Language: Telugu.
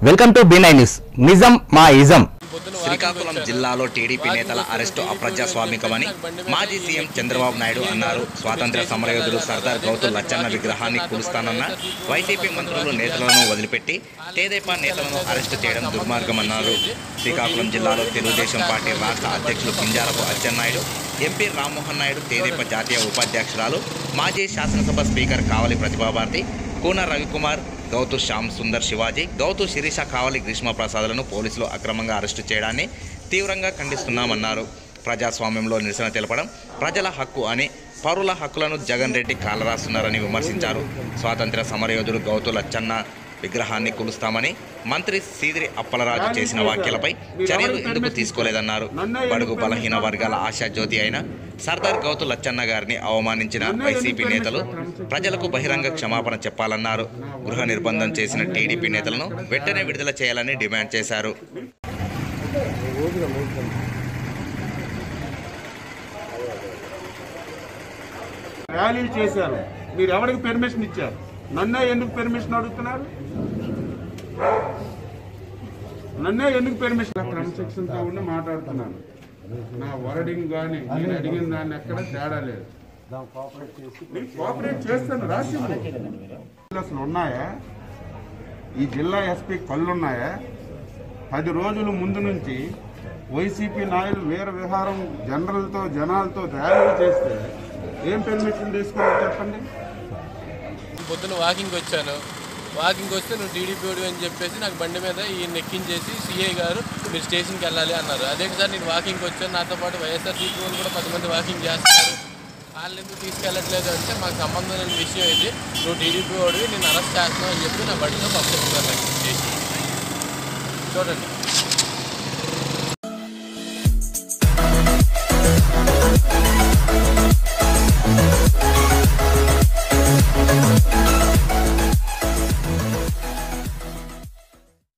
welcome to B nine news నిజం మా ఇజం శ్రీకాకుళం జిల్లాలో టీడీపీ నేతల అరెస్టు అప్రజాస్వామికమని మాజీ సీఎం చంద్రబాబు నాయుడు అన్నారు స్వాతంత్ర సమరయోధుడు సర్దార్ గౌతు లచ్చన్న విగ్రహాన్ని కూలుస్తానన్న వైసీపీ మంత్రులు నేతలను వదిలిపెట్టి తేదేపా నేతలను అరెస్టు చేయడం దుర్మార్గమన్నారు శ్రీకాకుళం జిల్లాలో తెలుగుదేశం పార్టీ రాష్ట్ర అధ్యక్షులు కింజారపు అచ్చెన్నాయుడు ఎంపీ రామ్మోహన్ నాయుడు తేదేపా జాతీయ ఉపాధ్యక్షురాలు మాజీ శాసనసభ స్పీకర్ కావలి ప్రతిభాభారతి కూన రవికుమార్ గౌతు శ్యామ్ సుందర్ శివాజీ గౌతు శిరీష కావలి గ్రీష్మ ప్రసాద్లను పోలీసులు అక్రమంగా అరెస్టు చేయడాన్ని తీవ్రంగా ఖండిస్తున్నామన్నారు ప్రజాస్వామ్యంలో నిరసన తెలపడం ప్రజల హక్కు అని పౌరుల హక్కులను జగన్ రెడ్డి కాలరాస్తున్నారని విమర్శించారు స్వాతంత్ర సమరయోధుడు గౌతు లచ్చన్న విగ్రహాన్ని కొలుస్తామని మంత్రి సీదిరి అప్పలరాజు చేసిన వ్యాఖ్యలపై చర్యలు ఎందుకు తీసుకోలేదన్నారు బడుగు బలహీన వర్గాల ఆశాజ్యోతి అయిన సర్దార్ గౌతు లచ్చన్న గారిని అవమానించిన వైసీపీ నేతలు ప్రజలకు బహిరంగ క్షమాపణ చెప్పాలన్నారు గృహ నిర్బంధం చేసిన టీడీపీ నేతలను వెంటనే విడుదల చేయాలని డిమాండ్ చేశారు ర్యాలీ చేశారు మీరు ఎవరికి పెర్మిషన్ ఇచ్చారు నన్నే ఎందుకు పెర్మిషన్ అడుగుతున్నారు నన్నే ఎందుకు పెర్మిషన్ క్రమశిక్షణతో ఉండి మాట్లాడుతున్నాను నా వర్డింగ్ కానీ నేను అడిగిన దాన్ని ఎక్కడ తేడా లేదు నేను కోఆపరేట్ చేస్తాను రాసింది అసలు ఉన్నాయా ఈ జిల్లా ఎస్పీ కళ్ళు ఉన్నాయా పది రోజుల ముందు నుంచి వైసీపీ నాయకులు వీర విహారం జనరల్తో జనాలతో ర్యాలీ చేస్తే ఏం పెర్మిషన్ తీసుకోవాలి చెప్పండి పొద్దున వాకింగ్ వచ్చాను వాకింగ్ వస్తే నువ్వు టీడీపీ వాడు అని చెప్పేసి నాకు బండి మీద ఈ ఎక్కించేసి సిఐ గారు మీరు స్టేషన్కి వెళ్ళాలి అన్నారు అదేంటి సార్ నేను వాకింగ్కి వచ్చాను నాతో పాటు వైఎస్ఆర్సీపీ వాళ్ళు కూడా పది మంది వాకింగ్ చేస్తున్నారు వాళ్ళని ఎందుకు తీసుకెళ్ళట్లేదు అంటే మాకు సంబంధం లేని విషయం ఇది నువ్వు టీడీపీ వాడివి నేను అరెస్ట్ చేస్తున్నావు అని చెప్పి నా బండితో పంపిస్తున్నారు నాకు స్టేషన్ చూడండి